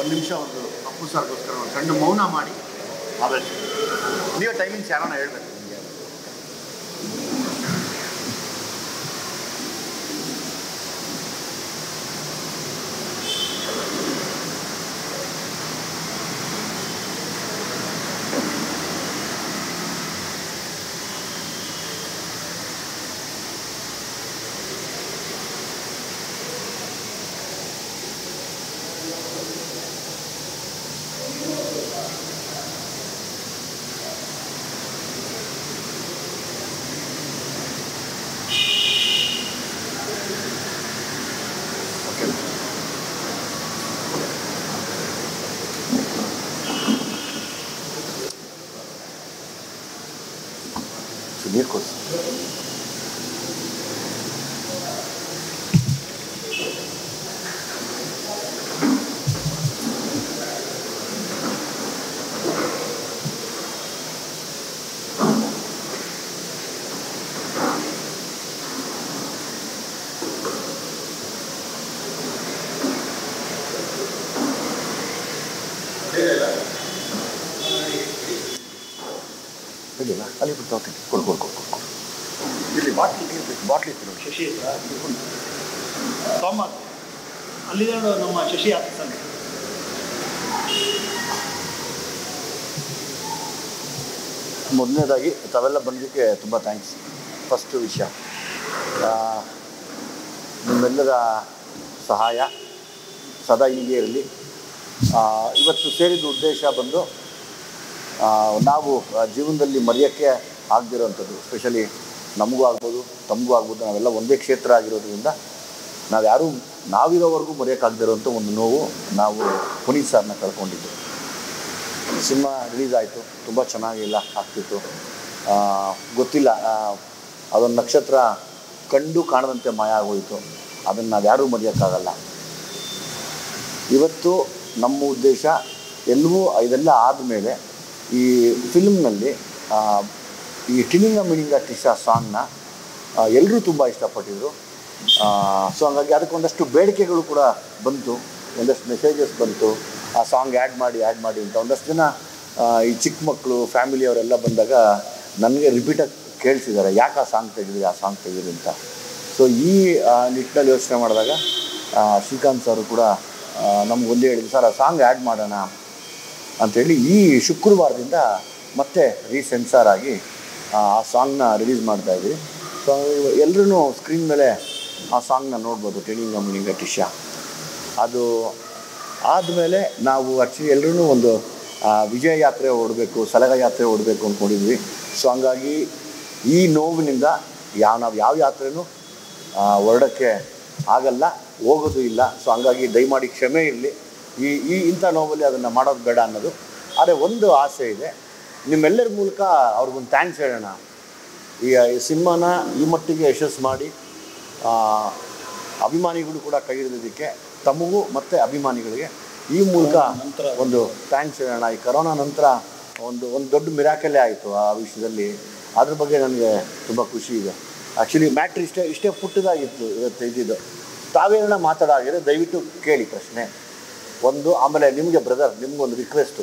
ಒಂದು ನಿಮಿಷ ಒಂದು ಅಪ್ಪು ಸರ್ಗೋಸ್ಕರ ಒಂದು ಸಣ್ಣ ಮೌನ ಮಾಡಿ ಆಮೇಲೆ ನೀವು ಟೈಮಿಂಗ್ಸ್ ಯಾರನ್ನ ಹೇಳ್ಬೇಕು ನಿಮಗೆ ಓಕೆ ನೀರು ಕೊಡಿ ಇಲ್ಲ ಅಲ್ಲಿ ಬಿಟ್ಟು ತಗೋತೀನಿ ಕೊಡು ಕೊಡು ಕೊಡು ಕೊಡು ಕೊಡು ಇಲ್ಲಿ ಬಾಟ್ಲಿ ನೀರು ಬೇಕು ಬಾಟ್ಲಿ ಇತ್ತು ನೋಡಿ ಶಶಿ ಹತ್ರ ಥಾಮಸ್ ಅಲ್ಲಿದೆ ನೋಡು ನಮ್ಮ ಶಶಿ ಆಫೀಸಲ್ಲಿ ಮೊದಲನೇದಾಗಿ ತಾವೆಲ್ಲ ಬಂದಕ್ಕೆ ತುಂಬ ಥ್ಯಾಂಕ್ಸ್ ಫಸ್ಟು ವಿಷಯ ಆ, ನಿಮ್ಮೆಲ್ಲರ ಸಹಾಯ ಸದಾ ಹೀಗೆ ಇರಲಿ ಆ, ಇವತ್ತು ಸೇರಿದ ಉದ್ದೇಶ ಬಂದು ಆ, ನಾವು ಆ, ಜೀವನದಲ್ಲಿ ಮರೆಯೋಕ್ಕೆ ಆಗದಿರೋವಂಥದ್ದು ಸ್ಪೆಷಲಿ ನಮಗೂ ಆಗ್ಬೋದು ತಮಗೂ ಆಗ್ಬೋದು ನಾವೆಲ್ಲ ಒಂದೇ ಕ್ಷೇತ್ರ ಆಗಿರೋದ್ರಿಂದ ನಾವು ಯಾರೂ ನಾವಿರೋವರೆಗೂ ಮರೆಯೋಕ್ಕಾಗದಿರೋಂಥ ಒಂದು ನೋವು ನಾವು ಪುನೀತ್ ಸರ್ನ ಕಳ್ಕೊಂಡಿದ್ದು ಸಿನಿಮಾ ರಿಲೀಸ್ ಆಯಿತು ತುಂಬ ಚೆನ್ನಾಗಿಲ್ಲ ಆಗ್ತಿತ್ತು ಆ, ಗೊತ್ತಿಲ್ಲ ಆ, ಅದೊಂದು ನಕ್ಷತ್ರ ಕಂಡು ಕಾಣದಂತೆ ಮಾಯ ಆಗೋಯಿತು ಅದನ್ನು ನಾವು ಯಾರೂ ಮರೆಯೋಕ್ಕಾಗಲ್ಲ ಇವತ್ತು ನಮ್ಮ ಉದ್ದೇಶ ಎಲ್ಲವೂ ಇದೆಲ್ಲ ಆದಮೇಲೆ ಈ ಫಿಲ್ಮ್ನಲ್ಲಿ ಈ ಟಿನಿಂಗ ಮಿನಿಂಗ ಟಿಶಾ ಸಾಂಗ್ನ ಎಲ್ಲರೂ ತುಂಬ ಇಷ್ಟಪಟ್ಟಿದ್ರು ಸೊ ಹಂಗಾಗಿ ಅದಕ್ಕೊಂದಷ್ಟು ಬೇಡಿಕೆಗಳು ಕೂಡ ಬಂತು ಒಂದಷ್ಟು ಮೆಸೇಜಸ್ ಬಂತು ಆ ಸಾಂಗ್ ಆ್ಯಡ್ ಮಾಡಿ ಆ್ಯಡ್ ಮಾಡಿ ಅಂತ ಒಂದಷ್ಟು ಜನ ಆ, ಈ ಚಿಕ್ಕ ಮಕ್ಕಳು ಫ್ಯಾಮಿಲಿ ಅವರೆಲ್ಲ ಬಂದಾಗ ನನಗೆ ರಿಪೀಟಾಗಿ ಕೇಳಿಸಿದ್ದಾರೆ ಯಾಕೆ ಆ ಸಾಂಗ್ ತೆಗೆದ್ರಿ ಆ ಸಾಂಗ್ ತೆಗೆದ್ರಿ ಅಂತ ಸೊ ಈ ಆ, ನಿಟ್ಟಿನಲ್ಲಿ ಯೋಚನೆ ಮಾಡಿದಾಗ ಆ, ಶ್ರೀಕಾಂತ್ ಸರ್ ಕೂಡ ನಮ್ಗೆ ಒಂದೇ ಹೇಳಿದ್ರು ಸರ್ ಆ ಸಾಂಗ್ ಆ್ಯಡ್ ಮಾಡೋಣ ಅಂಥೇಳಿ ಈ ಶುಕ್ರವಾರದಿಂದ ಮತ್ತೆ ರೀಸೆನ್ಸಾರ್ ಆಗಿ ಆ ಸಾಂಗ್ನ ರಿಲೀಸ್ ಮಾಡ್ತಾ ಇದ್ವಿ ಸೊ ಎಲ್ಲರೂ ಸ್ಕ್ರೀನ್ ಮೇಲೆ ಆ ಸಾಂಗ್ನ ನೋಡ್ಬೋದು ಟೆಣಿಂಗ ಮಿನಿಂಗ ಟಿಶಾ ಅದು ಆದಮೇಲೆ ನಾವು ಆ್ಯಕ್ಚುಲಿ ಎಲ್ಲರೂ ಒಂದು ಆ, ವಿಜಯ ಯಾತ್ರೆ ಓಡಬೇಕು ಸಲಗ ಯಾತ್ರೆ ಓಡಬೇಕು ಅಂದ್ಕೊಂಡಿದ್ವಿ ಸೊ ಹಂಗಾಗಿ ಈ ನೋವಿನಿಂದ ಯಾವ ನಾವು ಯಾವ ಯಾತ್ರೆನೂ ಆ, ಹೊರಡಕ್ಕೆ ಆಗಲ್ಲ ಹೋಗೋದು ಇಲ್ಲ ಸೊ ಹಂಗಾಗಿ ದಯಮಾಡಿ ಕ್ಷಮೆ ಇರಲಿ ಈ ಈ ಇಂಥ ನೋವಲ್ಲಿ ಅದನ್ನು ಮಾಡೋದು ಬೇಡ ಅನ್ನೋದು ಆದರೆ ಒಂದು ಆಸೆ ಇದೆ ನಿಮ್ಮೆಲ್ಲರ ಮೂಲಕ ಅವ್ರಿಗೊಂದು ಥ್ಯಾಂಕ್ಸ್ ಹೇಳೋಣ ಈ ಈ ಸಿನಿಮಾನ ಈ ಮಟ್ಟಿಗೆ ಯಶಸ್ಸು ಮಾಡಿ ಆ, ಅಭಿಮಾನಿಗಳು ಕೂಡ ಕೈ ಹಿಡಿದಿದ್ದಕ್ಕೆ ತಮಗೂ ಮತ್ತು ಅಭಿಮಾನಿಗಳಿಗೆ ಈ ಮೂಲಕ ನಂತರ ಒಂದು ಥ್ಯಾಂಕ್ಸ್ ಹೇಳೋಣ ಈ ಕರೋನಾ ನಂತರ ಒಂದು ಒಂದು ದೊಡ್ಡ ಮಿರಾಕಲೇ ಆಯಿತು ಆ ವಿಷಯದಲ್ಲಿ ಅದ್ರ ಬಗ್ಗೆ ನನಗೆ ತುಂಬ ಖುಷಿ ಇದೆ ಆ್ಯಕ್ಚುಲಿ ಮ್ಯಾಟ್ರ್ ಇಷ್ಟೇ ಇಷ್ಟೇ ಪುಟ್ಟದಾಗಿತ್ತು ಇವತ್ತು ಇದ್ದಿದ್ದು ತಾವೇನ ಮಾತಾಡಾಗಿದ್ರೆ ದಯವಿಟ್ಟು ಕೇಳಿ ಪ್ರಶ್ನೆ ಒಂದು ಆಮೇಲೆ ನಿಮಗೆ ಬ್ರದರ್ ನಿಮ್ಗೊಂದು ರಿಕ್ವೆಸ್ಟು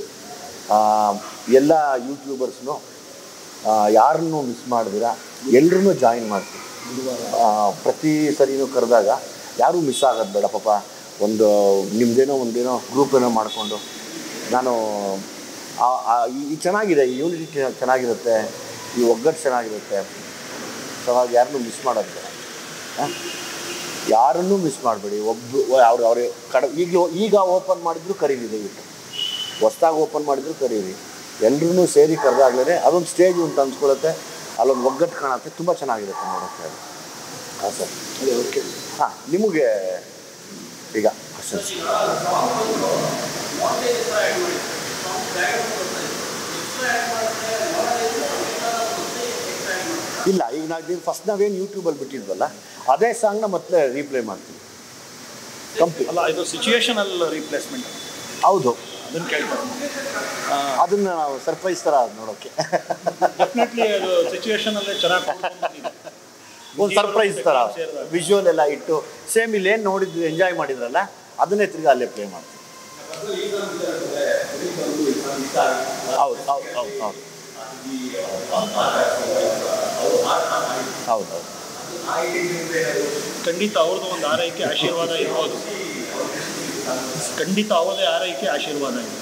ಎಲ್ಲ ಯೂಟ್ಯೂಬರ್ಸ್ನು ಯಾರನ್ನೂ ಮಿಸ್ ಮಾಡಿದಿರ ಎಲ್ಲರೂ ಜಾಯಿನ್ ಮಾಡ್ತೀವಿ ಆ, ಪ್ರತಿ ಸರಿನೂ ಕರೆದಾಗ ಯಾರೂ ಮಿಸ್ ಆಗೋದು ಬೇಡ ಪಾಪ ಒಂದು ನಿಮ್ಮದೇನೋ ಒಂದೇನೋ ಗ್ರೂಪ್ ಏನೋ ಮಾಡಿಕೊಂಡು ನಾನು ಆ- ಆ- ಈ- ಈ ಚೆನ್ನಾಗಿದೆ ಈ ಯೂನಿಟಿ ಚೆನ್ನಾಗಿರುತ್ತೆ ಈ ಒಗ್ಗಟ್ಟು ಚೆನ್ನಾಗಿರುತ್ತೆ ಸೊ ಹಾಗಾಗಿ ಯಾರನ್ನೂ ಮಿಸ್ ಮಾಡೋದು ಬೇಡ ಆ? ಯಾರನ್ನೂ ಮಿಸ್ ಮಾಡಬೇಡಿ ಒಬ್ಬರು ಅವ್ರು ಅವ್ರ ಕಡ ಈಗಲೂ ಈಗ ಓಪನ್ ಮಾಡಿದ್ರು ಕರೀರಿ ದಯವಿಟ್ಟು ಹೊಸ್ದಾಗಿ ಓಪನ್ ಮಾಡಿದ್ರು ಕರೀರಿ ಎಲ್ಲರೂ ಸೇರಿ ಕರೆದಾಗ್ಲೇ ಅದೊಂದು ಸ್ಟೇಜ್ ಅಂತ ಅನ್ಸ್ಕೊಳುತ್ತೆ ಅಲ್ಲೊಂದು ಒಗ್ಗಟ್ಟು ಕಾಣುತ್ತೆ ತುಂಬ ಚೆನ್ನಾಗಿರುತ್ತೆ ನೋಡೋಕ್ಕೆ ಅದು ಹಾಂ ಸರ್ ಓಕೆ ಹಾಂ ನಿಮಗೆ ಈಗ questions. ಇಲ್ಲ ಈಗ ನಾವು ಫಸ್ಟ್ ನಾವೇನು ಯೂಟ್ಯೂಬಲ್ಲಿ ಬಿಟ್ಟಿದ್ವಲ್ಲ ಅದೇ ಸಾಂಗ್ನ ಮತ್ತೆ ರೀಪ್ಲೇ ಮಾಡ್ತೀವಿ ಕಂಪ್ಲೀಟ್ ಅಲ್ಲ ಇದು ಸಿಚುಯೇಷನಲ್ ರೀಪ್ಲೇಸ್ಮೆಂಟ್ ಹೌದು ಅದನ್ನು ಕೇಳ್ತಾರೆ ಅದನ್ನ ನಾವು ಸರ್ಪ್ರೈಸ್ ಥರ ನೋಡೋಕ್ಕೆ ಡೆಫಿನೆಟ್ಲಿ ಅದು ಸಿಚುಯೇಷನಲ್ಲೇ ಚೆನ್ನಾಗಿ ಒಂದು ಸರ್ಪ್ರೈಸ್ ಥರ ವಿಜುವಲ್ ಎಲ್ಲ ಇಟ್ಟು ಸೇಮ್ ಇಲ್ಲಿ ಏನು ನೋಡಿದ್ವಿ ಎಂಜಾಯ್ ಮಾಡಿದ್ರಲ್ಲ ಅದನ್ನೇ ತಿರ್ಗಿ ಅಲ್ಲೇ ಪ್ಲೇ ಮಾಡ್ತೀವಿ ಹೌದು ಹೌದು ಹೌದು ಹೌದು ಹೌದು ಹೌದು ಖಂಡಿತ ಅವ್ರದ್ದು ಒಂದು ಆರೈಕೆ ಆಶೀರ್ವಾದ ಇರ್ಬೋದು ಖಂಡಿತ ಅವರದೇ ಆರೈಕೆ ಆಶೀರ್ವಾದ ಇದೆ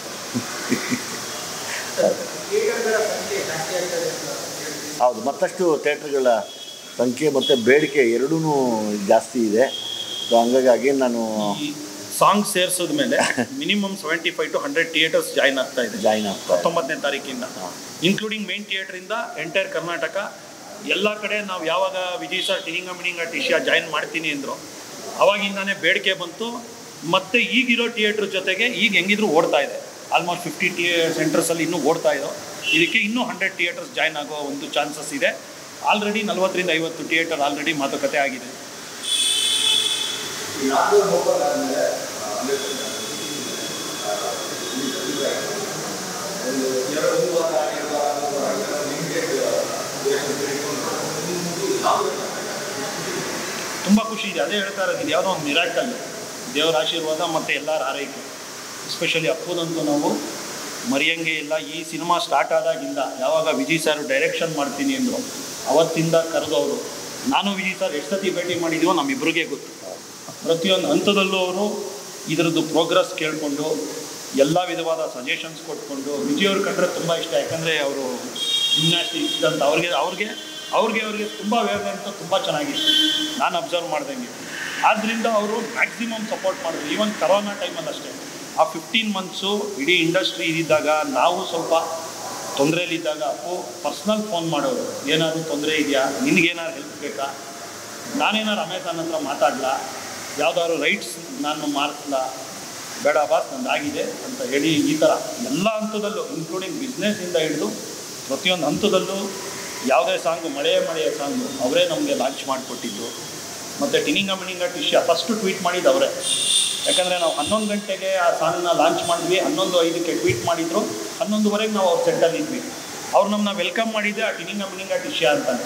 ಹೌದು ಮತ್ತಷ್ಟು ಥಿಯೇಟ್ರ್ಗಳ ಸಂಖ್ಯೆ ಮತ್ತು ಬೇಡಿಕೆ ಎರಡೂ ಜಾಸ್ತಿ ಇದೆ ಸೊ ಹಂಗಾಗಿ ಅಗೇನ್ ನಾನು ಈ ಸಾಂಗ್ ಸೇರಿಸಿದ ಮೇಲೆ minimum seventy five to hundred theatres join ಆಗ್ತಾ ಇದೆ ಜಾಯಿನ್ ಆಗ್ತಾ ಹತ್ತೊಂಬತ್ತನೇ ತಾರೀಕಿಂದ ಇನ್ಕ್ಲೂಡಿಂಗ್ ಮೇನ್ ಥಿಯೇಟ್ರಿಂದ ಎಂಟೈರ್ ಕರ್ನಾಟಕ ಎಲ್ಲ ಕಡೆ ನಾವು ಯಾವಾಗ ವಿಜಯ್ ಸರ್ ಟಿನಿಂಗ ಮಿನಿಂಗ ಟಿಶಿಯಾ ಜಾಯಿನ್ ಮಾಡ್ತೀನಿ ಅಂದರು ಅವಾಗಿಂದಾನೇ ಬೇಡಿಕೆ ಬಂತು ಮತ್ತೆ ಈಗಿರೋ ಥಿಯೇಟ್ರ್ ಜೊತೆಗೆ ಈಗ ಹೆಂಗಿದ್ರು ಓಡ್ತಾ ಇದೆ ಆಲ್ಮೋಸ್ಟ್ ಫಿಫ್ಟಿ ಟಿ ಸೆಂಟರ್ಸಲ್ಲಿ ಇನ್ನೂ ಓಡ್ತಾ ಇದೆ ಇದಕ್ಕೆ ಇನ್ನೂ ಹಂಡ್ರೆಡ್ ಥಿಯೇಟರ್ಸ್ ಜಾಯ್ನ್ ಆಗೋ ಒಂದು ಚಾನ್ಸಸ್ ಇದೆ ಆಲ್ರೆಡಿ ನಲವತ್ತರಿಂದ ಐವತ್ತು ಥಿಯೇಟರ್ ಆಲ್ರೆಡಿ ಮಾತುಕತೆ ಆಗಿದೆ ತುಂಬ ಖುಷಿ ಇದೆ ಅದೇ ಹೇಳ್ತಾ ಇರೋದು ಇದು ಯಾವುದೋ ಒಂದು ಮಿರಾಕಲ್ ದೇವರ ಆಶೀರ್ವಾದ ಮತ್ತು ಎಲ್ಲರ ಆರೈಕೆ ಎಸ್ಪೆಷಲಿ ಅಪ್ಪುದಂತೂ ನಾವು ಮರೆಯಂಗೆ ಇಲ್ಲ ಈ ಸಿನಿಮಾ ಸ್ಟಾರ್ಟ್ ಆದಾಗಿಂದ ಯಾವಾಗ ವಿಜಯ್ ಸರ್ ಡೈರೆಕ್ಷನ್ ಮಾಡ್ತೀನಿ ಅಂದರು ಅವತ್ತಿಂದ ಕರೆದವರು ನಾನು ವಿಜಯ್ ಸರ್ ಎಷ್ಟು ಸತಿ ಭೇಟಿ ಮಾಡಿದೀವೋ ನಮ್ಮಿಬ್ಬರಿಗೆ ಗೊತ್ತು ಪ್ರತಿಯೊಂದು ಹಂತದಲ್ಲೂ ಅವರು ಇದರದ್ದು ಪ್ರೋಗ್ರೆಸ್ ಕೇಳಿಕೊಂಡು ಎಲ್ಲ ವಿಧವಾದ ಸಜೆಷನ್ಸ್ ಕೊಟ್ಕೊಂಡು ವಿಜಯ್ ಅವ್ರು ಕಂಡ್ರೆ ತುಂಬ ಇಷ್ಟ ಯಾಕಂದರೆ ಅವರು ಜಿಮ್ನಾಸ್ಟಿಕ್ಸ್ ಅಂತ ಅವ್ರಿಗೆ ಅವ್ರಿಗೆ ಅವ್ರಿಗೆ ಅವ್ರಿಗೆ ತುಂಬ ವೇಗ ಅಂತ ತುಂಬ ಚೆನ್ನಾಗಿತ್ತು ನಾನು ಅಬ್ಸರ್ವ್ ಮಾಡ್ದಂಗೆ ಆದ್ದರಿಂದ ಅವರು ಮ್ಯಾಕ್ಸಿಮಮ್ ಸಪೋರ್ಟ್ ಮಾಡಿದ್ರು ಈವನ್ ಕರೋನಾ ಟೈಮಲ್ಲಿ ಅಷ್ಟೇ ಆ ಫಿಫ್ಟೀನ್ ಮಂತ್ಸು ಇಡೀ ಇಂಡಸ್ಟ್ರಿ ಇದ್ದಾಗ ನಾವು ಸ್ವಲ್ಪ ತೊಂದರೆಯಲ್ಲಿದ್ದಾಗ ಅಪ್ಪು ಪರ್ಸ್ನಲ್ ಫೋನ್ ಮಾಡೋರು ಏನಾದರೂ ತೊಂದರೆ ಇದೆಯಾ ನಿನಗೇನಾದ್ರು ಹೆಲ್ಪ್ ಬೇಕಾ ನಾನೇನಾರು ಅಮೆಝಾನ್ ಹತ್ರ ಮಾತಾಡಲಾ ಯಾವ್ದಾದ್ರು ರೈಟ್ಸ್ ನಾನು ಮಾರ್ಕ್ಲ ಬೇಡ ಬಾಸ್ ನಂದು ಆಗಿದೆ ಅಂತ ಹೇಳಿ ಈ ಥರ ಎಲ್ಲ ಹಂತದಲ್ಲೂ ಇನ್ಕ್ಲೂಡಿಂಗ್ ಬಿಸ್ನೆಸ್ಸಿಂದ ಹಿಡಿದು ಪ್ರತಿಯೊಂದು ಹಂತದಲ್ಲೂ ಯಾವುದೇ ಸಾಂಗು ಮಳೆಯ ಮಳೆಯ ಸಾಂಗು ಅವರೇ ನಮಗೆ ಲಾಂಚ್ ಮಾಡಿಕೊಟ್ಟಿದ್ದು ಮತ್ತು ಟಿನಿಂಗ ಮಿನಿಂಗ ಟಿಶ್ಯ ಫಸ್ಟು ಟ್ವೀಟ್ ಮಾಡಿದ್ದು ಅವರೇ ಯಾಕಂದರೆ ನಾವು ಹನ್ನೊಂದು ಗಂಟೆಗೆ ಆ ಸಾಂಗ್ನ ಲಾಂಚ್ ಮಾಡಿದ್ವಿ ಹನ್ನೊಂದು ಐದಕ್ಕೆ ಟ್ವೀಟ್ ಮಾಡಿದ್ರು ಹನ್ನೊಂದುವರೆಗೆ ನಾವು ಅವ್ರ ಸೆಟ್ಟಲ್ಲಿ ಇದ್ವಿ ಅವ್ರು ನಮ್ಮನ್ನ ವೆಲ್ಕಮ್ ಮಾಡಿದ್ದೆ ಆ ಟಿನಿಂಗ ಮಿನಿಂಗ ಟಿಶ್ಯ ಅಂತಾನೆ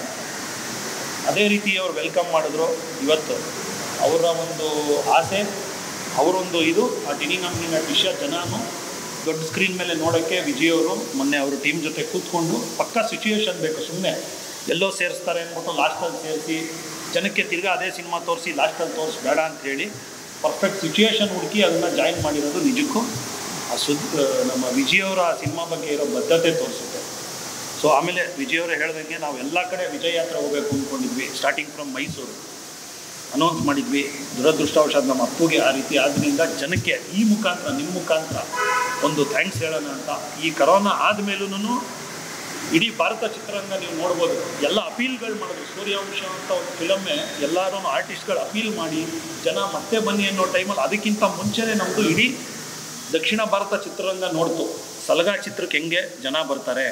ಅದೇ ರೀತಿ ಅವ್ರು ವೆಲ್ಕಮ್ ಮಾಡಿದ್ರು ಇವತ್ತು ಅವರ ಒಂದು ಆಸೆ ಅವರೊಂದು ಇದು ಆ ಟಿನಿಂಗ್ ಅಂಗಡಿನ ವಿಷಯ ಜನನು ದೊಡ್ಡ ಸ್ಕ್ರೀನ್ ಮೇಲೆ ನೋಡೋಕ್ಕೆ ವಿಜಯ್ ಅವರು ಮೊನ್ನೆ ಅವರು ಟೀಮ್ ಜೊತೆ ಕೂತ್ಕೊಂಡು ಪಕ್ಕಾ ಸಿಚುವೇಶನ್ ಬೇಕು ಸುಮ್ಮನೆ ಎಲ್ಲೋ ಸೇರಿಸ್ತಾರೆ ಅಂದ್ಬಿಟ್ಟು ಲಾಸ್ಟಲ್ಲಿ ಸೇರಿಸಿ ಜನಕ್ಕೆ ತಿರ್ಗಾ ಅದೇ ಸಿನಿಮಾ ತೋರಿಸಿ ಲಾಸ್ಟಲ್ಲಿ ತೋರಿಸ್ಬೇಡ ಅಂತ ಹೇಳಿ ಪರ್ಫೆಕ್ಟ್ ಸಿಚುವೇಶನ್ ಹುಡುಕಿ ಅದನ್ನು ಜಾಯಿನ್ ಮಾಡಿರೋದು ನಿಜಕ್ಕೂ ಆ ಸುದ್ ನಮ್ಮ ವಿಜಯ್ ಅವರ ಆ ಸಿನಿಮಾ ಬಗ್ಗೆ ಇರೋ ಬದ್ಧತೆ ತೋರಿಸುತ್ತೆ ಸೊ ಆಮೇಲೆ ವಿಜಯ್ ಅವರು ಹೇಳ್ದಂಗೆ ನಾವು ಎಲ್ಲ ಕಡೆ ವಿಜಯ ಯಾತ್ರೆ ಹೋಗಬೇಕು ಅಂದ್ಕೊಂಡಿದ್ವಿ ಸ್ಟಾರ್ಟಿಂಗ್ ಫ್ರಮ್ ಮೈಸೂರು ಅನೌನ್ಸ್ ಮಾಡಿದ್ವಿ ದುರದೃಷ್ಟವಶಾತ್ ನಮ್ಮ ಅಪ್ಪುಗೆ ಆ ರೀತಿ ಆದ್ದರಿಂದ ಜನಕ್ಕೆ ಈ ಮುಖಾಂತರ ನಿಮ್ಮ ಮುಖಾಂತರ ಒಂದು ಥ್ಯಾಂಕ್ಸ್ ಹೇಳೋಣ ಅಂತ ಈ ಕರೋನಾ ಆದಮೇಲೂ ಇಡೀ ಭಾರತ ಚಿತ್ರರಂಗ ನೀವು ನೋಡ್ಬೋದು ಎಲ್ಲ ಅಪೀಲ್ಗಳು ಮಾಡಿದ್ರು ಸೂರ್ಯವಂಶ ಅಂತ ಒಂದು ಫಿಲಮ್ಮೆ ಎಲ್ಲರೂ ಆರ್ಟಿಸ್ಟ್ಗಳು ಅಪೀಲ್ ಮಾಡಿ ಜನ ಮತ್ತೆ ಬನ್ನಿ ಅನ್ನೋ ಟೈಮಲ್ಲಿ ಅದಕ್ಕಿಂತ ಮುಂಚೆನೇ ನಮ್ಮದು ಇಡೀ ದಕ್ಷಿಣ ಭಾರತ ಚಿತ್ರರಂಗ ನೋಡ್ತು ಸಲಗಾ ಚಿತ್ರಕ್ಕೆ ಹೆಂಗೆ ಜನ ಬರ್ತಾರೆ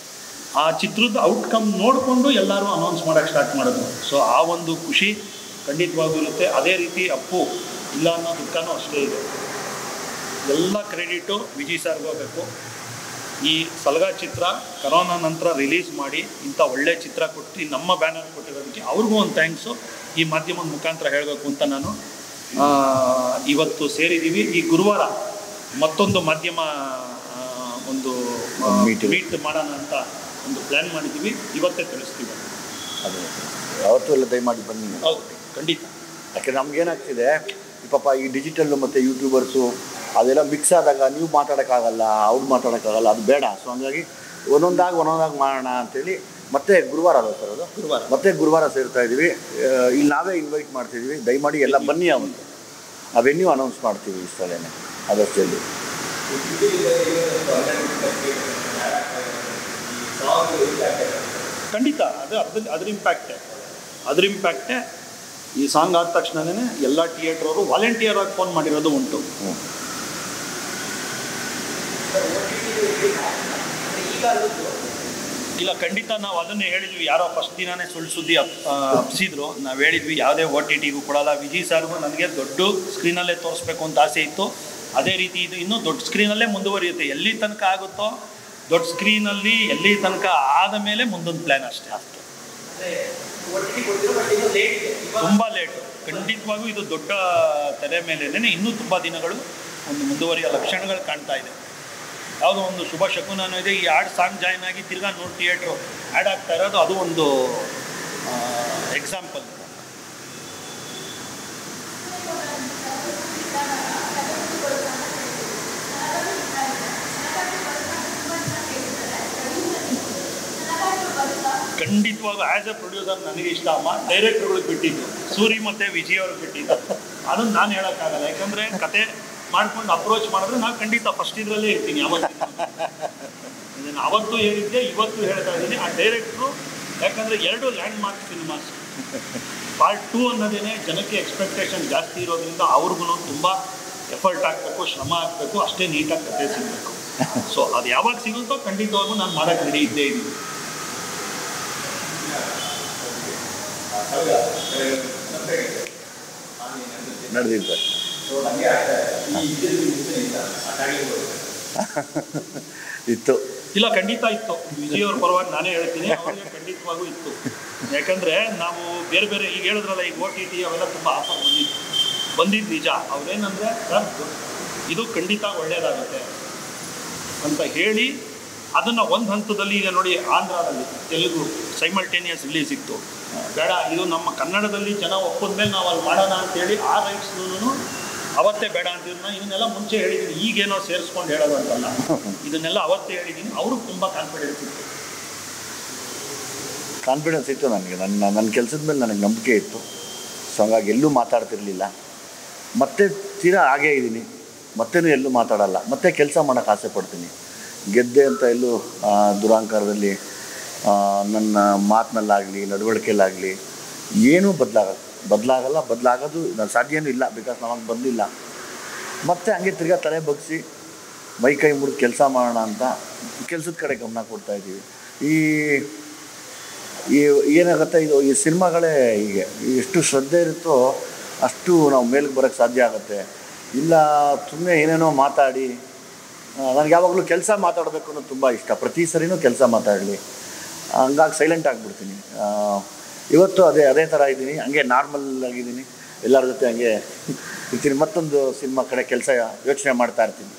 ಆ ಚಿತ್ರದ ಔಟ್ಕಮ್ ನೋಡಿಕೊಂಡು ಎಲ್ಲರೂ ಅನೌನ್ಸ್ ಮಾಡೋಕ್ಕೆ ಸ್ಟಾರ್ಟ್ ಮಾಡಿದ್ರು ಸೊ ಆ ಒಂದು ಖುಷಿ ಖಂಡಿತವಾಗೂ ಇರುತ್ತೆ ಅದೇ ರೀತಿ ಅಪ್ಪು ಇಲ್ಲ ಅನ್ನೋ ದುಃಖನೂ ಅಷ್ಟೇ ಇದೆ ಎಲ್ಲ ಕ್ರೆಡಿಟು ವಿಜಯ್ ಸರ್ಗೆ ಹೋಗಬೇಕು ಈ ಸಲಗಾ ಚಿತ್ರ ಕರೋನಾ ನಂತರ ರಿಲೀಸ್ ಮಾಡಿ ಇಂಥ ಒಳ್ಳೆ ಚಿತ್ರ ಕೊಟ್ಟು ನಮ್ಮ ಬ್ಯಾನರ್ ಕೊಟ್ಟಿರೋದಕ್ಕೆ ಅವ್ರಿಗೂ ಒಂದು ಥ್ಯಾಂಕ್ಸು ಈ ಮಾಧ್ಯಮದ ಮುಖಾಂತರ ಹೇಳಬೇಕು ಅಂತ ನಾನು ಆ, ಇವತ್ತು ಸೇರಿದ್ದೀವಿ ಈ ಗುರುವಾರ ಮತ್ತೊಂದು ಮಾಧ್ಯಮ ಆ, ಒಂದು Meet. ಮೀಟ್ ಮಾಡೋಣ ಅಂತ ಒಂದು ಪ್ಲ್ಯಾನ್ ಮಾಡಿದ್ದೀವಿ ಇವತ್ತೇ ತಿಳಿಸ್ತೀವಿ ಅದು ಯಾವತ್ತೂ ಎಲ್ಲ ದಯಮಾಡಿ ಬನ್ನಿ ಹೌದು ಖಂಡಿತ ಯಾಕೆಂದ್ರೆ ನಮ್ಗೇನಾಗ್ತಿದೆ ಈ ಪಾಪ ಈ ಡಿಜಿಟಲ್ಲು ಮತ್ತು ಯೂಟ್ಯೂಬರ್ಸು ಅದೆಲ್ಲ ಮಿಕ್ಸ್ ಆದಾಗ ನೀವು ಮಾತಾಡೋಕ್ಕಾಗಲ್ಲ ಅವ್ರು ಮಾತಾಡೋಕ್ಕಾಗಲ್ಲ ಅದು ಬೇಡ ಸೊ ಹಂಗಾಗಿ ಒಂದೊಂದಾಗಿ ಒಂದೊಂದಾಗಿ ಮಾಡೋಣ ಅಂತೇಳಿ ಮತ್ತೆ ಗುರುವಾರ ಅಲ್ಲ ಸರ್ ಅದು ಗುರುವಾರ ಮತ್ತೆ ಗುರುವಾರ ಸೇರ್ತಾ ಇದ್ದೀವಿ ಆ, ಇಲ್ಲಿ ನಾವೇ ಇನ್ವೈಟ್ ಮಾಡ್ತಿದ್ದೀವಿ ದಯಮಾಡಿ ಎಲ್ಲ ಬನ್ನಿ ಅವತ್ತು ಆ ವೆನ್ಯೂ ಅನೌನ್ಸ್ ಮಾಡ್ತೀವಿ ಈ ಸಲನೇ ಆದಷ್ಟು ಜಲ್ದಿ ಖಂಡಿತ ಅದು ಅದ್ರ ಅದ್ರ ಇಂಪ್ಯಾಕ್ಟೇ ಅದ್ರ ಇಂಪ್ಯಾಕ್ಟೇ ಈ ಸಾಂಗ್ ಆದ ತಕ್ಷಣನೇ ಎಲ್ಲ ಥಿಯೇಟ್ರ್ ಅವರು ವಾಲಂಟಿಯರ್ ಆಗಿ ಫೋನ್ ಮಾಡಿರೋದು ಉಂಟು ಹ್ಞೂ ಇಲ್ಲ ಖಂಡಿತ ನಾವು ಅದನ್ನೇ ಹೇಳಿದ್ವಿ ಯಾರೋ ಫಸ್ಟ್ ದಿನಾನೇ ಸುಳ್ಳು ಸುದ್ದಿ ಅಪ್ ಅಪ್ಸಿದ್ರು ನಾವು ಹೇಳಿದ್ವಿ ಯಾವುದೇ ಓ ಟಿ ಟಿಗೂ ಕೊಡಲ್ಲ ವಿಜಯ್ ಸರ್ಗೂ ನನಗೆ ದೊಡ್ಡ ಸ್ಕ್ರೀನಲ್ಲೇ ತೋರಿಸ್ಬೇಕು ಅಂತ ಆಸೆ ಇತ್ತು ಅದೇ ರೀತಿ ಇದು ಇನ್ನೂ ದೊಡ್ಡ ಸ್ಕ್ರೀನಲ್ಲೇ ಮುಂದುವರಿಯುತ್ತೆ ಎಲ್ಲಿ ತನಕ ಆಗುತ್ತೋ ದೊಡ್ಡ ಸ್ಕ್ರೀನಲ್ಲಿ ಎಲ್ಲಿ ತನಕ ಆದ ಮೇಲೆ ಮುಂದೊಂದು ಪ್ಲ್ಯಾನ್ ಅಷ್ಟೇ ಅಷ್ಟೇ ತುಂಬ ಲೇಟು ಖಂಡಿತವಾಗೂ ಇದು ದೊಡ್ಡ ತೆರೆ ಮೇಲೇನೆ ಇನ್ನೂ ತುಂಬ ದಿನಗಳು ಒಂದು ಮುಂದುವರಿಯೋ ಲಕ್ಷಣಗಳು ಕಾಣ್ತಾ ಇದೆ ಯಾವುದೋ ಒಂದು ಶುಭ ಶಕುನನೂ ಇದೆ ಈ ಆಡ್ ಸಾಂಗ್ ಜಾಯ್ನ್ ಆಗಿ ತಿರ್ಗಾ ನೋಡಿ ಥಿಯೇಟ್ರು ಆ್ಯಡ್ ಆಗ್ತಾ ಇರೋದು ಅದು ಒಂದು ಎಕ್ಸಾಂಪಲ್ ಖಂಡಿತವಾಗ ಆ್ಯಸ್ ಎ ಪ್ರೊಡ್ಯೂಸರ್ ನನಗೆ ಇಷ್ಟ ಅಮ್ಮ ಡೈರೆಕ್ಟರ್ಗಳಿಗೆ ಬಿಟ್ಟಿದ್ದು ಸೂರಿ ಮತ್ತು ವಿಜಯ್ ಅವ್ರಿಗೆ ಬಿಟ್ಟಿದ್ದು ಅದನ್ನು ನಾನು ಹೇಳೋಕ್ಕಾಗಲ್ಲ ಯಾಕಂದರೆ ಕತೆ ಮಾಡ್ಕೊಂಡು ಅಪ್ರೋಚ್ ಮಾಡಿದ್ರೆ ನಾನು ಖಂಡಿತ ಫಸ್ಟ್ ಇದರಲ್ಲೇ ಇರ್ತೀನಿ ಅವತ್ತು ಇದನ್ನು ಅವತ್ತು ಹೇಳಿದ್ದೆ ಇವತ್ತು ಹೇಳ್ತಾ ಇದ್ದೀನಿ ಆ ಡೈರೆಕ್ಟ್ರು ಯಾಕಂದರೆ ಎರಡು landmark cinemas part two ಅನ್ನೋದೇನೆ ಜನಕ್ಕೆ ಎಕ್ಸ್ಪೆಕ್ಟೇಷನ್ ಜಾಸ್ತಿ ಇರೋದ್ರಿಂದ ಅವ್ರಿಗೂ ತುಂಬ ಎಫರ್ಟ್ ಹಾಕಬೇಕು ಶ್ರಮ ಹಾಕಬೇಕು ಅಷ್ಟೇ ನೀಟಾಗಿ ಕತೆ ಸಿಗಬೇಕು ಸೊ ಅದು ಯಾವಾಗ ಸಿಗುತ್ತೋ ಖಂಡಿತವಾಗೂ ನಾನು ಮಾಡೋಕ್ಕೆ ರೆಡಿ ಇದ್ದೇ ಇದ್ದೀನಿ ನಡೆದಿದೆ ಇತ್ತು ಇಲ್ಲ ಖಂಡಿತ ಇತ್ತು ವಿಜಯ್ ಅವ್ರ ಪರವಾಗಿ ನಾನೇ ಹೇಳ್ತೀನಿ ಅವ್ರಿಗೆ ಖಂಡಿತವಾಗೂ ಇತ್ತು ಯಾಕಂದ್ರೆ ನಾವು ಬೇರೆ ಬೇರೆ ಈಗ ಹೇಳಿದ್ರಲ್ಲ ಈಗ ಓ ಟಿ ಟಿ ಅವೆಲ್ಲ ತುಂಬ ಆಫರ್ ಬಂದಿತ್ತು ಬಂದಿದ್ದು ನಿಜ ಅವ್ರೇನಂದ್ರೆ ಸರ್ ಇದು ಖಂಡಿತ ಒಳ್ಳೇದಾಗುತ್ತೆ ಅಂತ ಹೇಳಿ ಅದನ್ನ ಒಂದು ಹಂತದಲ್ಲಿ ಈಗ ನೋಡಿ ಆಂಧ್ರದಲ್ಲಿ ತೆಲುಗು ಸೈಮಲ್ಟೇನಿಯಸ್ ರಿಲೀಸ್ ಇತ್ತು ಬೇಡ ಇದು ನಮ್ಮ ಕನ್ನಡದಲ್ಲಿ ಜನ ಒಪ್ಪದ ಮೇಲೆ ನಾವು ಅಲ್ಲಿ ಮಾಡೋಣ ಅಂತೇಳಿ ಆ ರೈಟ್ಸ್ನೂ ಅವತ್ತೇ ಬೇಡ ಅಂತಿದ್ನ ಇದನ್ನೆಲ್ಲ ಮುಂಚೆ ಹೇಳಿದ್ದೀನಿ ಈಗೇನೋ ಸೇರಿಸ್ಕೊಂಡು ಹೇಳೋದು ಅಂತಲ್ಲ ಇದನ್ನೆಲ್ಲ ಅವತ್ತೇ ಹೇಳಿದ್ದೀನಿ ಅವ್ರಿಗೆ ತುಂಬ ಕಾನ್ಫಿಡೆನ್ಸ್ ಇತ್ತು ಕಾನ್ಫಿಡೆನ್ಸ್ ಇತ್ತು ನನಗೆ ನನ್ನ ನನ್ನ ಕೆಲಸದ ಮೇಲೆ ನನಗೆ ನಂಬಿಕೆ ಇತ್ತು ಸೊ ಹಂಗಾಗಿ ಎಲ್ಲೂ ಮಾತಾಡ್ತಿರ್ಲಿಲ್ಲ ಮತ್ತೆ ತೀರಾ ಹಾಗೇ ಇದ್ದೀನಿ ಮತ್ತೇನು ಎಲ್ಲೂ ಮಾತಾಡಲ್ಲ ಮತ್ತೆ ಕೆಲಸ ಮಾಡೋಕ್ಕೆ ಆಸೆ ಪಡ್ತೀನಿ ಗೆದ್ದೆ ಅಂತ ಎಲ್ಲೂ ಆ, ದುರಾಂಕಾರದಲ್ಲಿ ಆ, ನನ್ನ ಮಾತಿನಲ್ಲಾಗಲಿ ನಡವಳಿಕೆಯಲ್ಲಾಗಲಿ ಏನೂ ಬದಲಾಗ ಬದಲಾಗಲ್ಲ ಬದಲಾಗೋದು ನಾನು ಸಾಧ್ಯನೂ ಇಲ್ಲ ಬಿಕಾಸ್ ನಮಗೆ ಬಂದಿಲ್ಲ ಮತ್ತೆ ಹಂಗೆ ತಿರ್ಗಾ ತಲೆ ಬಗ್ಸಿ ಮೈ ಕೈ ಮುರಿದು ಕೆಲಸ ಮಾಡೋಣ ಅಂತ ಕೆಲಸದ ಕಡೆ ಗಮನ ಕೊಡ್ತಾ ಇದ್ದೀವಿ ಈ ಈ ಏನಾಗುತ್ತೆ ಇದು ಈ ಸಿನಿಮಾಗಳೇ ಹೀಗೆ ಎಷ್ಟು ಶ್ರದ್ಧೆ ಇರುತ್ತೋ ಅಷ್ಟು ನಾವು ಮೇಲಕ್ಕೆ ಬರೋಕ್ಕೆ ಸಾಧ್ಯ ಆಗುತ್ತೆ ಇಲ್ಲ ಸುಮ್ಮನೆ ಏನೇನೋ ಮಾತಾಡಿ ನನಗೆ ಯಾವಾಗಲೂ ಕೆಲಸ ಮಾತಾಡಬೇಕು ಅನ್ನೋದು ತುಂಬ ಇಷ್ಟ ಪ್ರತಿ ಸರಿನೂ ಕೆಲಸ ಮಾತಾಡಲಿ ಹಂಗಾಗಿ ಸೈಲೆಂಟ್ ಆಗಿಬಿಡ್ತೀನಿ ಆ, ಇವತ್ತು ಅದೇ ಅದೇ ಥರ ಇದ್ದೀನಿ ಹಂಗೆ ನಾರ್ಮಲ್ ಆಗಿದ್ದೀನಿ ಎಲ್ಲರ ಜೊತೆ ಹಂಗೆ ಇರ್ತೀನಿ ಮತ್ತೊಂದು ಸಿನಿಮಾ ಕಡೆ ಕೆಲಸ ಯೋಚನೆ ಮಾಡ್ತಾ ಇರ್ತೀನಿ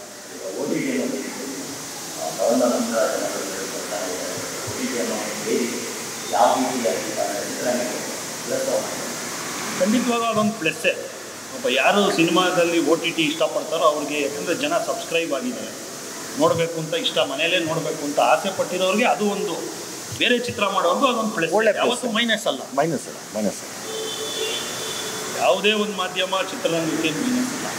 ಖಂಡಿತವಾಗ ಅದೊಂದು ಪ್ಲಸ್ಸೇ ಒಬ್ಬ ಯಾರು ಸಿನಿಮಾದಲ್ಲಿ ಓ ಟಿ ಟಿ ಇಷ್ಟಪಡ್ತಾರೋ ಅವ್ರಿಗೆ ಯಾಕಂದರೆ ಜನ ಸಬ್ಸ್ಕ್ರೈಬ್ ಆಗಿದ್ದಾರೆ ನೋಡಬೇಕು ಅಂತ ಇಷ್ಟ ಮನೆಯಲ್ಲೇ ನೋಡಬೇಕು ಅಂತ ಆಸೆ ಪಟ್ಟಿರೋರಿಗೆ ಅದು ಒಂದು ಬೇರೆ ಚಿತ್ರ ಮಾಡೋರ್ಗು ಅದೊಂದು ಪ್ಲಸ್ ಒಳ್ಳೆ plus. ಯಾವತ್ತೂ ಮೈನಸ್ ಅಲ್ಲ ಮೈನಸ್ ಅಲ್ಲ ಮೈನಸ್ ಅಲ್ಲ ಯಾವುದೇ ಒಂದು ಮಾಧ್ಯಮ ಚಿತ್ರರಂಗಕ್ಕೆ ಮೈನಸ್ ಅಲ್ಲ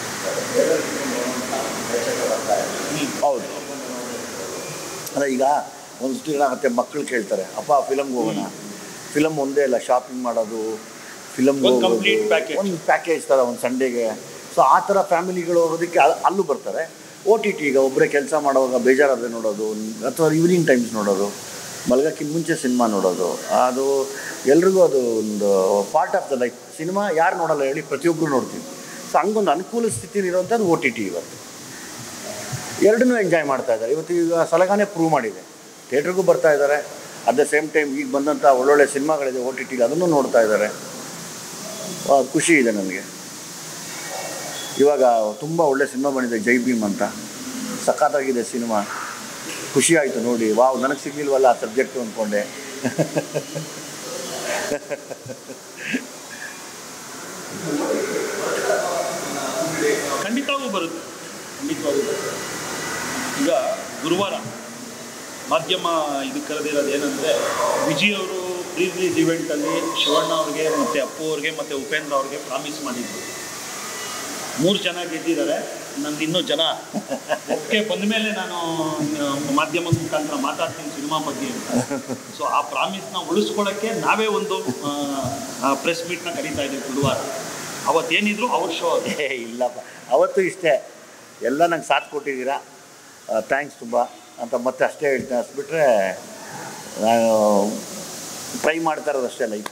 ಹ್ಮ್. ಹೌದು ಅಲ್ಲ ಈಗ ಒಂದಷ್ಟು ಏನಾಗುತ್ತೆ ಮಕ್ಕಳು ಕೇಳ್ತಾರೆ ಅಪ್ಪ ಫಿಲಮ್ಗೆ ಹೋಗೋಣ ಫಿಲಮ್ ಒಂದೇ ಇಲ್ಲ ಶಾಪಿಂಗ್ ಮಾಡೋದು ಫಿಲಮ್ಗೆ ಒಂದು complete package. ಒಂದು ಪ್ಯಾಕೇಜ್ ಥರ ಒಂದು ಸಂಡೇಗೆ ಸೊ ಆ ಥರ ಫ್ಯಾಮಿಲಿಗಳು ಹೋಗೋದಕ್ಕೆ ಅಲ್- ಅಲ್ಲೂ ಬರ್ತಾರೆ ಓ ಟಿ ಟಿ ಈಗ ಒಬ್ಬರೇ ಕೆಲಸ ಮಾಡುವಾಗ ಬೇಜಾರಾದರೆ ನೋಡೋದು ಅಥವಾ ಈವ್ನಿಂಗ್ ಟೈಮ್ಸ್ ನೋಡೋದು ಮಲಗಕ್ಕಿಂತ ಮುಂಚೆ ಸಿನಿಮಾ ನೋಡೋದು ಅದು ಎಲ್ರಿಗೂ ಅದು ಒಂದು part of the life cinema ಯಾರು ನೋಡಲ್ಲ ಹೇಳಿ ಪ್ರತಿಯೊಬ್ಬರು ನೋಡ್ತೀವಿ ಸೊ ಹಂಗೊಂದು ಅನುಕೂಲ ಸ್ಥಿತಿ ಇರೋಂಥದ್ದು ಓ ಟಿ ಟಿ ಇವತ್ತು ಎರಡನ್ನೂ ಎಂಜಾಯ್ ಮಾಡ್ತಾ ಇದ್ದಾರೆ ಇವತ್ತು ಈಗ ಸಲಗಾನೆ ಪ್ರೂವ್ ಮಾಡಿದೆ ಥಿಯೇಟ್ರಿಗೂ ಬರ್ತಾ ಇದ್ದಾರೆ ಅಟ್ ದ ಸೇಮ್ ಟೈಮ್ ಈಗ ಬಂದಂಥ ಒಳ್ಳೊಳ್ಳೆ ಸಿನಿಮಾಗಳಿದೆ ಓ ಟಿ ಟಿಗೆ ಅದನ್ನು ನೋಡ್ತಾ ಇದ್ದಾರೆ ಆ, ಖುಷಿ ಇದೆ ನನಗೆ ಇವಾಗ ತುಂಬ ಒಳ್ಳೆ ಸಿನಿಮಾ ಬಂದಿದೆ ಜೈ ಭೀಮ್ ಅಂತ ಸಖತ್ತಾಗಿದೆ ಸಿನಿಮಾ ಖುಷಿ ಆಯಿತು ನೋಡಿ ವಾವ್ ನನಗೆ ಸಿಗ್ಲಿಲ್ವಲ್ಲ ಆ ಸಬ್ಜೆಕ್ಟು ಅಂದ್ಕೊಂಡೆ ಖಂಡಿತವಾಗೂ ಬರುತ್ತೆ ಖಂಡಿತವಾಗೂ ಬರುತ್ತೆ ಈಗ ಗುರುವಾರ ಮಾಧ್ಯಮ ಇದು ಕರೆದಿರೋದು ಏನಂದರೆ ವಿಜಯ್ ಅವರು ಪ್ರೀ ರಿಲೀಸ್ ಇವೆಂಟಲ್ಲಿ ಶಿವಣ್ಣ ಅವ್ರಿಗೆ ಮತ್ತು ಅಪ್ಪು ಅವ್ರಿಗೆ ಮತ್ತು ಉಪೇಂದ್ರ ಅವ್ರಿಗೆ ಪ್ರಾಮಿಸ್ ಮಾಡಿದ್ರು ಮೂರು ಜನ ಗೆದ್ದಿದ್ದಾರೆ ನಂದು ಇನ್ನೂ ಜನ ಒಪ್ಪಿಗೆ ಬಂದ ಮೇಲೆ ನಾನು ಆ, ಮಾಧ್ಯಮದ ಮುಖಾಂತರ ಮಾತಾಡ್ತೀನಿ ಸಿನಿಮಾ ಬಗ್ಗೆ ಅಂತ ಸೊ ಆ ಪ್ರಾಮಿಸ್ನ ಉಳಿಸ್ಕೊಳ್ಳೋಕ್ಕೆ ನಾವೇ ಒಂದು ಪ್ರೆಸ್ ಮೀಟ್ನ ಕರೀತಾ ಇದ್ದೀವಿ ಗುರುವಾರ ಅವತ್ತೇನಿದ್ರು ಅವ್ರ ಶೋ ಅದು ಏ ಇಲ್ಲಪ್ಪ ಅವತ್ತು ಇಷ್ಟೇ ಎಲ್ಲ ನಂಗೆ ಸಾಥ್ ಕೊಟ್ಟಿದ್ದೀರಾ ಥ್ಯಾಂಕ್ಸ್ ತುಂಬ ಅಂತ ಮತ್ತೆ ಅಷ್ಟೇ ಹೇಳ್ತೀನಿ ಅಷ್ಟು ಬಿಟ್ಟರೆ ನಾನು ಟ್ರೈ ಮಾಡ್ತಾ ಇರೋದು ಅಷ್ಟೇ ಲೈಫ್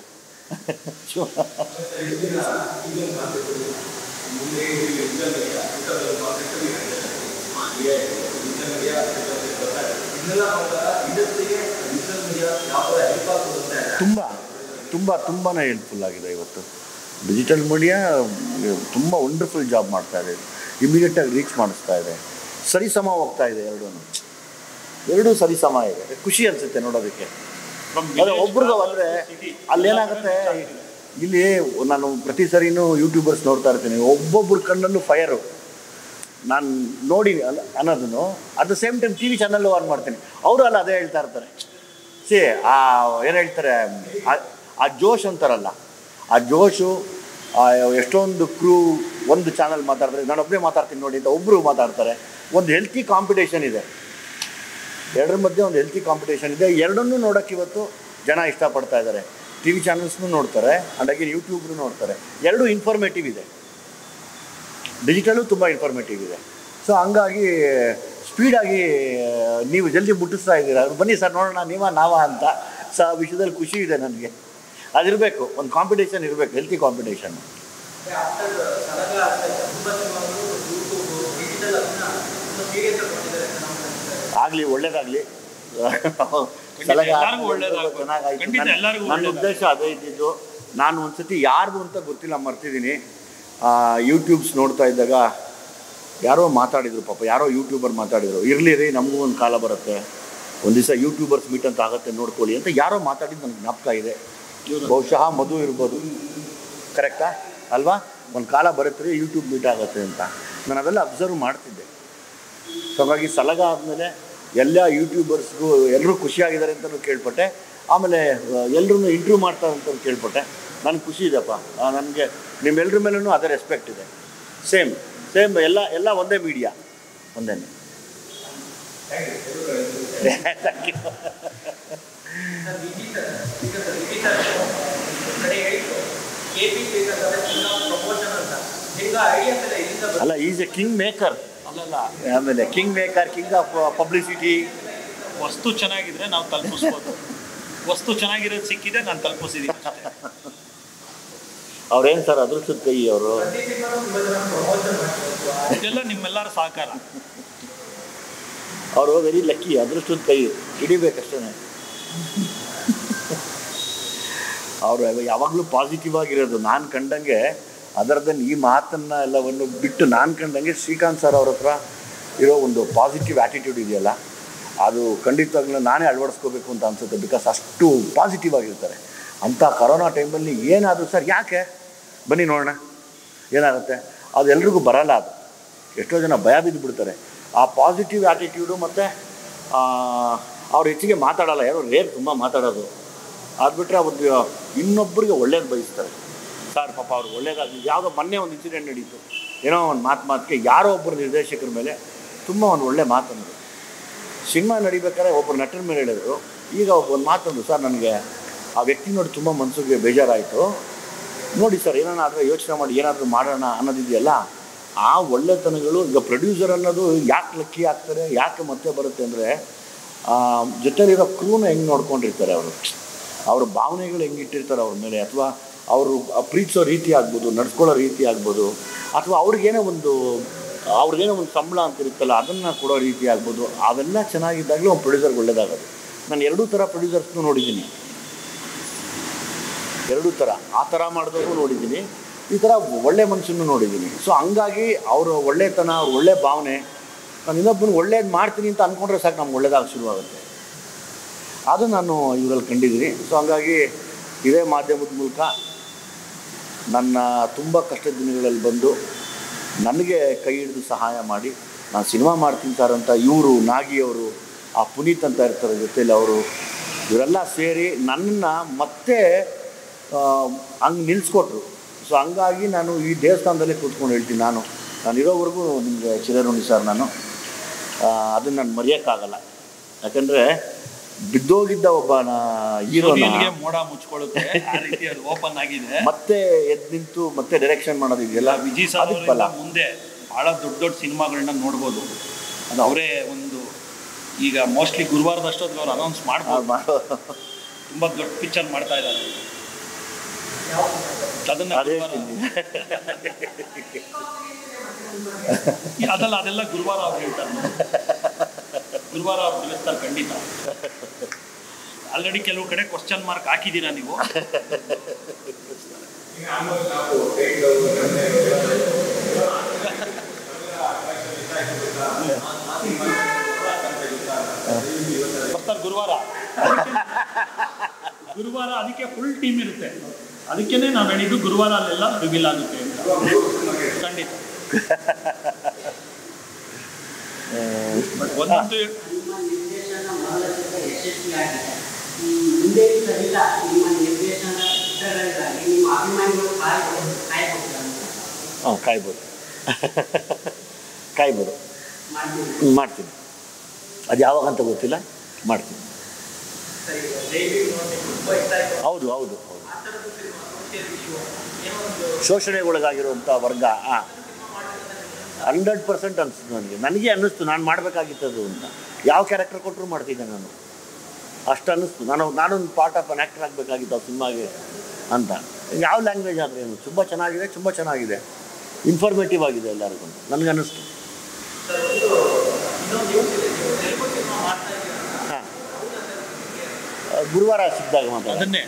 ತುಂಬ ತುಂಬ ತುಂಬಾ ಹೆಲ್ಪ್ಫುಲ್ ಆಗಿದೆ ಇವತ್ತು ಡಿಜಿಟಲ್ ಮೀಡಿಯಾ ತುಂಬ ವಂಡರ್ಫುಲ್ ಜಾಬ್ ಮಾಡ್ತಾ ಇದೆ ಇಮಿಡಿಯೇಟಾಗಿ ರೀಚ್ ಮಾಡಿಸ್ತಾ ಇದೆ ಸರಿಸಮ ಹೋಗ್ತಾ ಇದೆ ಎರಡೂ ಎರಡೂ ಸರಿಸಮ ಇದೆ ಖುಷಿ ಅನಿಸುತ್ತೆ ನೋಡೋದಕ್ಕೆ From ಅದೇ village ಒಬ್ರಿಗೂ to ಅಂದರೆ city. ಅಲ್ಲೇನಾಗುತ್ತೆ ಇಲ್ಲಿ ನಾನು ಪ್ರತಿ ಸರಿನೂ ಯೂಟ್ಯೂಬರ್ಸ್ ನೋಡ್ತಾ ಇರ್ತೀನಿ ಒಬ್ಬೊಬ್ಬರ ಕಣ್ಣಲ್ಲೂ ಫೈರು ನಾನು ನೋಡಿ ಅಲ್ಲ ಅನ್ನೋದನ್ನು at the same time T V channel on ಮಾಡ್ತೀನಿ ಅವರು ಅಲ್ಲ ಅದೇ ಹೇಳ್ತಾ ಇರ್ತಾರೆ ಸಿ ಆ ಏನು ಹೇಳ್ತಾರೆ ಆ- ಆ ಜೋಶ್ ಅಂತಾರಲ್ಲ ಆ ಜೋಶು ಆ ಎಷ್ಟೊಂದು ಕ್ರೂ ಒಂದು ಚಾನಲ್ ಮಾತಾಡ್ತಾರೆ ನಾನೊಬ್ಬನೇ ಮಾತಾಡ್ತೀನಿ ನೋಡಿ ಅಂತ ಒಬ್ಬರು ಮಾತಾಡ್ತಾರೆ ಒಂದು ಹೆಲ್ತಿ ಕಾಂಪಿಟೇಷನ್ ಇದೆ ಎರಡರ ಮಧ್ಯೆ ಒಂದು ಹೆಲ್ತಿ ಕಾಂಪಿಟೇಷನ್ ಇದೆ ಎರಡನ್ನೂ ನೋಡೋಕ್ಕೆ ಇವತ್ತು ಜನ ಇಷ್ಟಪಡ್ತಾ ಇದ್ದಾರೆ ಟಿ ವಿ ಚಾನಲ್ಸ್ನೂ ನೋಡ್ತಾರೆ ಅಂಡ್ ಅಗೇನ್ ಯೂಟ್ಯೂಬ್ನು ನೋಡ್ತಾರೆ ಎರಡೂ ಇನ್ಫಾರ್ಮೇಟಿವ್ ಇದೆ ಡಿಜಿಟಲು ತುಂಬ ಇನ್ಫಾರ್ಮೇಟಿವ್ ಇದೆ ಸೊ ಹಂಗಾಗಿ ಸ್ಪೀಡಾಗಿ ನೀವು ಜಲ್ದಿ ಮುಟ್ಟಿಸ್ತಾ ಇದ್ದೀರಾ ಬನ್ನಿ ಸರ್ ನೋಡೋಣ ನೀವ ನಾವ ಅಂತ ಸೊ ಆ ವಿಷಯದಲ್ಲಿ ಖುಷಿ ಇದೆ ನನಗೆ ಅದಿರಬೇಕು ಒಂದು ಕಾಂಪಿಟೇಷನ್ ಇರಬೇಕು ಹೆಲ್ತಿ ಕಾಂಪಿಟೇಷನ್ ಆಫ್ಟರ್ ಸಲಗ ತುಂಬ ಸಿನಿಮಾಗಳು ಯೂಟ್ಯೂಬ್ ಡಿಜಿಟಲ್ ಅದನ್ನ ತುಂಬ ಸೀರಿಯಸ್ ಆಗಿ ಕೊಟ್ಟಿದ್ದಾರೆ ಅಂತ ನಾವು ಅನ್ಸುತ್ತೆ. ಆಗಲಿ ಒಳ್ಳೇದಾಗಲಿ ಎಲ್ಲರಿಗೂ ಒಳ್ಳೇದಾಗ್ಬೇಕು. ಖಂಡಿತ ಎಲ್ಲರಿಗೂ ನನ್ನ ಒಳ್ಳೇದಾಗ್ಬೇಕು. ಉದ್ದೇಶ ಅದೇ ಇದ್ದಿದ್ದು ನಾನು ಒಂದ್ಸತಿ ಯಾರ್ದು ಅಂತ ಗೊತ್ತಿಲ್ಲ ಮರ್ತಿದ್ದೀನಿ ಯೂಟ್ಯೂಬ್ಸ್ ನೋಡ್ತಾ ಇದ್ದಾಗ ಯಾರೋ ಮಾತಾಡಿದ್ರು ಪಾಪ ಯಾರೋ ಯೂಟ್ಯೂಬರ್ ಮಾತಾಡಿದ್ರು ಇರಲಿ ರೀ ನಮಗೂ ಒಂದು ಕಾಲ ಬರುತ್ತೆ ಒಂದು ದಿವಸ ಯೂಟ್ಯೂಬರ್ಸ್ ಮೀಟ್ ಅಂತ ಆಗುತ್ತೆ ನೋಡ್ಕೊಳ್ಳಿ ಅಂತ ಯಾರೋ ಮಾತಾಡಿದ್ದು ನನಗೆ ಜ್ಞಾಪಕ ಇದೆ ಬಹುಶಃ ಮಧು ಇರ್ಬೋದು ಕರೆಕ್ಟಾ ಅಲ್ವಾ ಒಂದು ಕಾಲ ಬರುತ್ತೆ ರೀ ಯೂಟ್ಯೂಬ್ ಮೀಟ್ ಆಗುತ್ತೆ ಅಂತ ನಾನು ಅವೆಲ್ಲ ಅಬ್ಸರ್ವ್ ಮಾಡ್ತಿದ್ದೆ ಸೊ ಹಾಗಾಗಿ ಸಲಗ ಆದಮೇಲೆ ಎಲ್ಲ ಯೂಟ್ಯೂಬರ್ಸ್ಗೂ ಎಲ್ಲರೂ ಖುಷಿಯಾಗಿದ್ದಾರೆ ಅಂತಲೂ ಕೇಳ್ಪಟ್ಟೆ ಆಮೇಲೆ ಎಲ್ಲರೂ ಇಂಟ್ರ್ಯೂ ಮಾಡ್ತಾರೆ ಅಂತ ಕೇಳ್ಪಟ್ಟೆ ನನಗೆ ಖುಷಿ ಇದೆಪ್ಪ ನನಗೆ ನಿಮ್ಮೆಲ್ಲರ ಮೇಲೂ ಅದೇ ರೆಸ್ಪೆಕ್ಟ್ ಇದೆ ಸೇಮ್ ಸೇಮ್ ಎಲ್ಲ ಎಲ್ಲ ಒಂದೇ ಮೀಡಿಯಾ ಒಂದೇ thank you sir Viji sir ಈಗ ಸರ್ ವಿಜಿ ಸರ್ ಒಂದ್ ಕಡೆ ಹೇಳಿದ್ರು ಕೆ ಪಿ ಬೇಕಾದ್ರೆ ಸಿನಿಮಾ ಪ್ರಮೋಷನ್ ಅಂತ ನಿಮ್ಗೆ ಐಡಿಯಾಸ್ ಎಲ್ಲ ಎಲ್ಲಿಂದ ಬಂತು? ಅಲ್ಲ ಈಸ್ ಎ ಕಿಂಗ್ ಮೇಕರ್ ಅಲ್ಲಲ್ಲ ಆಮೇಲೆ king maker king of publicity ವಸ್ತು ಚೆನ್ನಾಗಿದ್ರೆ ನಾವು ತಲುಪಿಸ್ಬೋದು ವಸ್ತು ಚೆನ್ನಾಗಿರೋದು ಸಿಕ್ಕಿದೆ ನಾನು ತಲುಪಿಸಿದ್ದೀನಿ ಅಷ್ಟೇ. ಅವ್ರೇನು ಸರ್ ಅದೃಷ್ಟದ ಕೈ ಅವರು ಪ್ರತಿ ಸಿನಿಮಾನು ತುಂಬ ಜನ ಪ್ರಮೋಷನ್ ಮಾಡ್ಬೋದು ಇದೆಲ್ಲ ನಿಮ್ಮೆಲ್ಲರ ಸಹಕಾರ ಅವರು ವೆರಿ ಲಕ್ಕಿ ಅದೃಷ್ಟದ ಕೈ ಹಿಡಿಬೇಕಷ್ಟೇ ಅವರು ಯಾವಾಗಲೂ ಪಾಸಿಟಿವ್ ಆಗಿರೋದು ನಾನು ಕಂಡಂಗೆ ಅದರದನ್ನು ಈ ಮಾತನ್ನ ಎಲ್ಲವನ್ನು ಬಿಟ್ಟು ನಾನು ಕಂಡಂಗೆ ಶ್ರೀಕಾಂತ್ ಸರ್ ಅವ್ರ ಹತ್ರ ಇರೋ ಒಂದು ಪಾಸಿಟಿವ್ ಆ್ಯಟಿಟ್ಯೂಡ್ ಇದೆಯಲ್ಲ ಅದು ಖಂಡಿತವಾಗ್ಲೂ ನಾನೇ ಅಳವಡಿಸ್ಕೋಬೇಕು ಅಂತ ಅನ್ಸುತ್ತೆ ಬಿಕಾಸ್ ಅಷ್ಟು ಪಾಸಿಟಿವ್ ಆಗಿರ್ತಾರೆ ಅಂಥ ಕರೋನಾ ಟೈಮಲ್ಲಿ ಏನಾದರೂ ಸರ್ ಯಾಕೆ ಬನ್ನಿ ನೋಡೋಣ ಏನಾಗುತ್ತೆ ಅದು ಎಲ್ರಿಗೂ ಬರಲ್ಲ ಅದು ಎಷ್ಟೋ ಜನ ಭಯ ಬಿದ್ದು ಬಿಡ್ತಾರೆ ಆ ಪಾಸಿಟಿವ್ ಆ್ಯಟಿಟ್ಯೂಡು ಮತ್ತು ಅವ್ರು ಹೆಚ್ಚಿಗೆ ಮಾತಾಡಲ್ಲ ಯಾರೋ ರೇರ್ ತುಂಬ ಮಾತಾಡೋದು ಅದು ಬಿಟ್ಟರೆ ಅವ್ರಿಗೆ ಇನ್ನೊಬ್ಬರಿಗೆ ಒಳ್ಳೇದು ಬಯಸ್ತಾರೆ ಸರ್ ಪಾಪ ಅವ್ರಿಗೆ ಒಳ್ಳೇದಾಗಲಿ ಯಾವುದೋ ಮೊನ್ನೆ ಒಂದು ಇನ್ಸಿಡೆಂಟ್ ನಡೀತು ಏನೋ ಒಂದು ಮಾತು ಮಾತಿಗೆ ಯಾರೋ ಒಬ್ಬರು ನಿರ್ದೇಶಕರ ಮೇಲೆ ತುಂಬ ಒಂದು ಒಳ್ಳೆ ಮಾತಂದರು ಸಿನಿಮಾ ನಡಿಬೇಕಾದ್ರೆ ಒಬ್ಬರು ನಟನ ಮೇಲೆ ಹೇಳಿದ್ರು ಈಗ ಒಂದು ಮಾತಂದು ಸರ್ ನನಗೆ ಆ ವ್ಯಕ್ತಿ ನೋಡಿ ತುಂಬ ಮನಸ್ಸಿಗೆ ಬೇಜಾರಾಯಿತು ನೋಡಿ ಸರ್ ಏನಾದರೂ ಯೋಚನೆ ಮಾಡಿ ಏನಾದರೂ ಮಾಡೋಣ ಅನ್ನೋದಿದೆಯಲ್ಲ ಆ ಒಳ್ಳೆತನಗಳು ಈಗ ಪ್ರೊಡ್ಯೂಸರ್ ಅನ್ನೋದು ಯಾಕೆ ಲಕ್ಕಿ ಆಗ್ತಾರೆ ಯಾಕೆ ಮತ್ತೆ ಬರುತ್ತೆ ಅಂದರೆ ಜೊತೆಲಿರೋ ಕ್ರೂನ ಹೆಂಗೆ ನೋಡ್ಕೊಂಡಿರ್ತಾರೆ ಅವರು ಅವ್ರ ಭಾವನೆಗಳು ಹೆಂಗಿಟ್ಟಿರ್ತಾರೆ ಅವ್ರ ಮೇಲೆ ಅಥವಾ ಅವರು ಪ್ರೀತಿಸೋ ರೀತಿ ಆಗ್ಬೋದು ನಡ್ಸ್ಕೊಳ್ಳೋ ರೀತಿ ಆಗ್ಬೋದು ಅಥವಾ ಅವ್ರಿಗೇನೋ ಒಂದು ಅವ್ರಿಗೇನೋ ಒಂದು ಸಂಬಳ ಅಂತ ಇರುತ್ತಲ್ಲ ಅದನ್ನು ಕೊಡೋ ರೀತಿ ಆಗ್ಬೋದು ಅವೆಲ್ಲ ಚೆನ್ನಾಗಿದ್ದಾಗಲೂ ಒಂದು ಪ್ರೊಡ್ಯೂಸರ್ಗೆ ಒಳ್ಳೇದಾಗೋದು ನಾನು ಎರಡೂ ಥರ ಪ್ರೊಡ್ಯೂಸರ್ಸ್ನೂ ನೋಡಿದ್ದೀನಿ ಎರಡೂ ಥರ ಆ ಥರ ಮಾಡಿದವರು ನೋಡಿದ್ದೀನಿ ಈ ಥರ ಒಳ್ಳೆ ಮನುಷ್ಯನೂ ನೋಡಿದ್ದೀನಿ ಸೊ ಹಂಗಾಗಿ ಅವರ ಒಳ್ಳೆತನ ಅವ್ರ ಒಳ್ಳೆ ಭಾವನೆ ನಾನು ಇನ್ನೊಬ್ಬನ ಒಳ್ಳೇದು ಮಾಡ್ತೀನಿ ಅಂತ ಅಂದ್ಕೊಂಡ್ರೆ ಸಾಕು ನಮ್ಗೆ ಒಳ್ಳೇದಾಗ ಶುರುವಾಗುತ್ತೆ ಅದು ನಾನು ಇವರಲ್ಲಿ ಕಂಡಿದ್ದೀನಿ ಸೊ ಹಂಗಾಗಿ ಇದೇ ಮಾಧ್ಯಮದ ಮೂಲಕ ನನ್ನ ತುಂಬ ಕಷ್ಟದ ದಿನಗಳಲ್ಲಿ ಬಂದು ನನಗೆ ಕೈ ಹಿಡಿದು ಸಹಾಯ ಮಾಡಿ ನಾನು ಸಿನಿಮಾ ಮಾಡ್ತೀನಿ ಸರ್ ಅಂತ ಇವರು ನಾಗಿಯವರು ಆ ಪುನೀತ್ ಅಂತ ಇರ್ತಾರೆ ಜೊತೆಲಿ ಅವರು ಇವರೆಲ್ಲ ಸೇರಿ ನನ್ನನ್ನು ಮತ್ತೆ ಹಂಗೆ ನಿಲ್ಲಿಸ್ಕೊಟ್ರು ಸೊ ಹಂಗಾಗಿ ನಾನು ಈ ದೇವಸ್ಥಾನದಲ್ಲೇ ಕೂತ್ಕೊಂಡು ಹೇಳ್ತೀನಿ ನಾನು ನಾನು ಇರೋವರೆಗೂ ನಿಮಗೆ ಚಿರಋಣಿ ಸರ್ ನಾನು ಅದನ್ನು ನಾನು ಮರೆಯೋಕ್ಕಾಗಲ್ಲ ಯಾಕಂದರೆ ಬಿದ್ದೋಗಿದ್ದ ಒಬ್ಬ ಹೀರೋನ ಸೂರ್ಯನಿಗೆ ಮೋಡ ಮುಚ್ಕೊಳ್ಳುತ್ತೆ ಆ ರೀತಿ ಅದು ಓಪನ್ ಆಗಿದೆ ಮತ್ತೆ ಎದ್ದು ನಿಂತು ಮತ್ತೆ ಡೈರೆಕ್ಷನ್ ಮಾಡೋದಿದೆಯಲ್ಲ ವಿಜಯ್ ಸರ್ ಅದಕ್ಕೆ ಫಲ ಅವರಿಂದ ಮುಂದೆ ಬಹಳ ದೊಡ್ಡ ದೊಡ್ಡ ಸಿನಿಮಾಗಳನ್ನ ನೋಡ್ಬೋದು ಅದು ಅವರೇ ಒಂದು ಈಗ ಮೋಸ್ಟ್ಲಿ ಗುರುವಾರದಷ್ಟೊತ್ತಿಗೆ ಅವ್ರು ಅನೌನ್ಸ್ ಆ, ಮಾಡ್ಬೋದು ಮಾಡೋ ತುಂಬಾ ದೊಡ್ಡ ಪಿಕ್ಚರ್ ಮಾಡ್ತಾ ಇದ್ದಾರೆ ಯಾವ ಅದನ್ನ ಅದೇ ಗುರುವಾರ- ಹೇಳ್ತೀನಿ. ಅದಲ್ಲ ಅದೆಲ್ಲ ಗುರುವಾರ ಅವ್ರು ಹೇಳ್ತಾರೆ ಗುರುವಾರ ಅವ್ರು ತಿಳಿಸ್ತಾರೆ ಖಂಡಿತ ಆಲ್ರೆಡಿ ಕೆಲವು ಕಡೆ ಕ್ವಶನ್ ಮಾರ್ಕ್ ಹಾಕಿದ್ದೀರಾ ನೀವು ಬರ್ತಾರೆ ಗುರುವಾರ ಗುರುವಾರ ಅದಕ್ಕೆ ಫುಲ್ ಟೀಮ್ ಇರುತ್ತೆ ಅದಕ್ಕೇನೆ ನಾವು ಹೇಳಿದ್ದು ಗುರುವಾರ ಅಲ್ಲೆಲ್ಲ ರಿವೀಲ್ ಆಗುತ್ತೆ ಅಂತ ಖಂಡಿತ ಬಟ್ ಒಂದೊಂದು ನಿಮ್ಮ ನಿರ್ದೇಶನ ಮೊದಲ ಚಿತ್ರ ಯಶಸ್ವಿಯಾಗಿದೆ ಈ ಮುಂದೆ ಸಹಿತ ನಿಮ್ಮ ನಿರ್ದೇಶನ ಚಿತ್ರಗಳಿಗಾಗಿ ನಿಮ್ಮ ಅಭಿಮಾನಿಗಳು ಕಾಯ್ಬೋದು ಕಾಯ್ಬೋದು ಅಂತ ಹಾಂ ಕಾಯ್ಬೋದು ಕಾಯ್ಬೋದು ಮಾಡ್ತೀವಿ ಹ್ಮ್, ಮಾಡ್ತೀನಿ ಅದು ಯಾವಾಗ ಅಂತ ಗೊತ್ತಿಲ್ಲ ಮಾಡ್ತೀನಿ ಸರಿ ಜೈವಿ ನೋಡಿ ತುಂಬ ಇಷ್ಟ ಆಯ್ತು ಹೌದು ಹೌದು ಹೌದು ಆ ಥರದ್ದು ಸಿನಿಮಾ ಸೋಷಿಯಲ್ ಇಶ್ಯೂ ಏನೋ ಒಂದು ಶೋಷಣೆಗೊಳಗಾಗಿರುವಂಥ ವರ್ಗ ಹಾಂ ಹಂಡ್ರೆಡ್ ಪರ್ಸೆಂಟ್ ಅನಿಸ್ತು ನನಗೆ ನನಗೆ ಅನ್ನಿಸ್ತು ನಾನು ಮಾಡಬೇಕಾಗಿತ್ತದು ಅಂತ ಯಾವ ಕ್ಯಾರೆಕ್ಟರ್ ಕೊಟ್ಟರು ಮಾಡ್ತಿದ್ದೆ ನಾನು ಅಷ್ಟು ಅನ್ನಿಸ್ತು ನಾನು ನಾನೊಂದು ಪಾರ್ಟ್ ಆಫ್ ಅನ್ ಆ್ಯಕ್ಟರ್ ಆಗಬೇಕಾಗಿತ್ತು ಆ ಸಿನಿಮಾಗೆ ಅಂತ ಯಾವ ಲ್ಯಾಂಗ್ವೇಜ್ ಆದರೆ ಏನು ತುಂಬ ಚೆನ್ನಾಗಿದೆ ತುಂಬ ಚೆನ್ನಾಗಿದೆ ಇನ್ಫಾರ್ಮೇಟಿವ್ ಆಗಿದೆ ಎಲ್ಲರಿಗೂ ನನಗೆ ಅನ್ನಿಸ್ತು ಸರ್ ಒಂದು ಇನ್ನೊಂದು ನ್ಯೂಸ್ ಇದೆ ನೀವು ತೆಲುಗು ಸಿನಿಮಾ ಮಾಡ್ತಾ ಇದ್ದೀರಾ ಅಂತ. ಹಾಂ ಗುರುವಾರ ಸಿಕ್ಕಿದಾಗ ಮಾತಾಡ ಅದನ್ನೇ